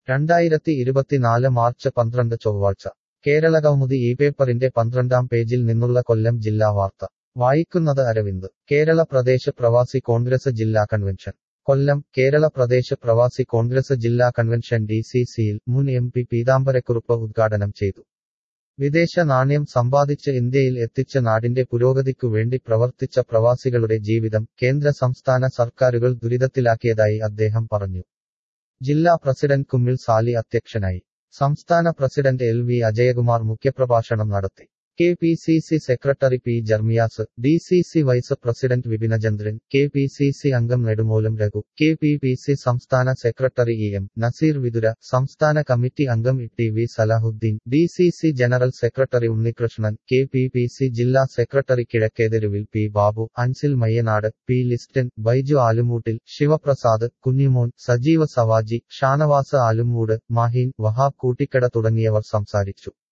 രണ്ടായിരത്തി ഇരുപത്തിനാല് മാർച്ച് പന്ത്രണ്ട് ചൊവ്വാഴ്ച കേരളകൗമുദി ഈ പേപ്പറിന്റെ പന്ത്രണ്ടാം പേജിൽ നിന്നുള്ള കൊല്ലം ജില്ലാ വാർത്ത വായിക്കുന്നത് അരവിന്ദ് കേരള പ്രദേശ് പ്രവാസി കോൺഗ്രസ് ജില്ലാ കൺവെൻഷൻ കൊല്ലം കേരള പ്രദേശ് പ്രവാസി കോൺഗ്രസ് ജില്ലാ കൺവെൻഷൻ ഡി സി സിയിൽ മുൻ എം പി പീതാംബരക്കുറുപ്പ് ഉദ്ഘാടനം ചെയ്തു വിദേശ നാണ്യം സമ്പാദിച്ച് ഇന്ത്യയിൽ എത്തിച്ച് നാടിന്റെ പുരോഗതിക്കു വേണ്ടി പ്രവർത്തിച്ച പ്രവാസികളുടെ ജീവിതം കേന്ദ്ര സംസ്ഥാന സർക്കാരുകൾ ദുരിതത്തിലാക്കിയതായി അദ്ദേഹം പറഞ്ഞു ജില്ലാ പ്രസിഡന്റ് കുമ്മിൽ സാലി അധ്യക്ഷനായി സംസ്ഥാന പ്രസിഡന്റ് എൽ വി അജയകുമാർ മുഖ്യപ്രഭാഷണം നടത്തി K P C C secretary P Jermias D C C vice president Vipinachandran K P C C അംഗം Nedumoolam Raghu K P P C സംസ്ഥാന secretary E M Nazeer Vithura സംസ്ഥാന കമ്മിറ്റി അംഗം T V Salahuddin D C C general secretary Unnikrishnan K P P C ജില്ലാ secretary കിഴക്കേതെരുവിൽ P Babu Ansil Mayyanad P Liston Baiju ആലുമൂട്ടിൽ ശിവപ്രസാദ് കുഞ്ഞിമോൻ സജീവ സവാജി ഷാനവാസ് ആലുമൂട് മാഹീൻ വഹാബ് കൂട്ടിക്കട തുടങ്ങിയവർ സംസാരിച്ചു